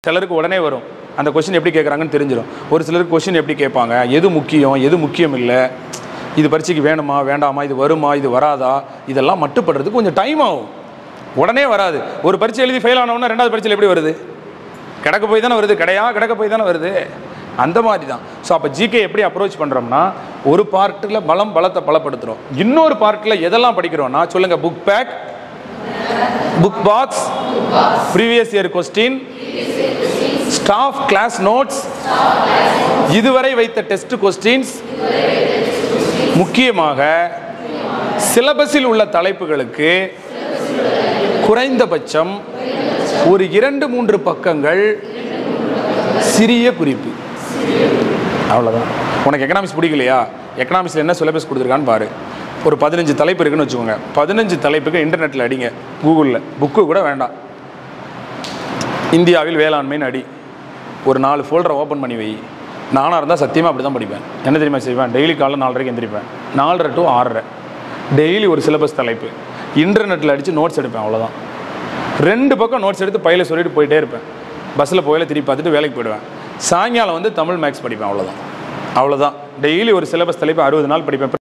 சிலருக்கு உடனே வரும் அந்த கொஷின் எப்படி கேட்குறாங்கன்னு தெரிஞ்சிடும் ஒரு சிலருக்கு கொஷின் எப்படி கேட்பாங்க எது முக்கியம் எது முக்கியம் இல்லை இது பரீட்சைக்கு வேணுமா வேண்டாமா இது வருமா இது வராதா இதெல்லாம் மட்டுப்படுறதுக்கு கொஞ்சம் டைம் ஆகும் உடனே வராது ஒரு பரீட்சை எழுதி ஃபெயில் ஆனவொன்னே ரெண்டாவது பரீட்சையில் எப்படி வருது கிடக்க போய் தானே வருது கிடையா கிடக்க போய் தானே வருது அந்த மாதிரி தான் ஸோ அப்போ ஜிகே எப்படி அப்ரோச் பண்ணுறோம்னா ஒரு பார்ட்டில் பலம் பலத்தை பலப்படுத்துகிறோம் இன்னொரு பார்ட்டில் எதெல்லாம் படிக்கிறோம்னா சொல்லுங்கள் book bag book box previous year question staff class notes இதுவரை வைத்த டெஸ்ட் கொஸ்டின்ஸ் முக்கியமாக சிலபஸில் உள்ள தலைப்புகளுக்கு குறைந்தபட்சம் ஒரு இரண்டு மூன்று பக்கங்கள் சிறிய குறிப்பு அவ்வளோதான் உனக்கு எக்கனாமிக்ஸ் பிடிக்கலையா எக்கனாமிக்ஸில் என்ன சிலபஸ் கொடுத்துருக்கான்னு பாரு ஒரு பதினஞ்சு தலைப்பு இருக்குன்னு வச்சுக்கோங்க பதினஞ்சு தலைப்புக்கு இன்டர்நெட்டில் அடிங்க கூகுளில் புக்கு கூட வேண்டாம் இந்தியாவில் வேளாண்மைன்னு அடி ஒரு நாலு ஃபோல்டரை ஓப்பன் பண்ணி வை நானாக இருந்தால் சத்தியமாக அப்படி தான் படிப்பேன் என்ன தெரியுமா செய்வேன் டெய்லி காலைல நாலரைக்கு எந்திரிப்பேன் நாலரை டு ஆறரை டெய்லி ஒரு சிலபஸ் தலைப்பு இன்டர்நெட்டில் அடித்து நோட்ஸ் எடுப்பேன் அவ்வளோதான் ரெண்டு பக்கம் நோட்ஸ் எடுத்து பையில சொல்லிட்டு போயிட்டே இருப்பேன் பஸ்ஸில் போயில திருப்பி பார்த்துட்டு வேலைக்கு போயிடுவேன் சாயங்காலம் வந்து தமிழ் மேக்ஸ் படிப்பேன் அவ்வளோதான் அவ்வளோதான் டெய்லி ஒரு சிலபஸ் தலைப்பு அறுபது நாள் படிப்பேன்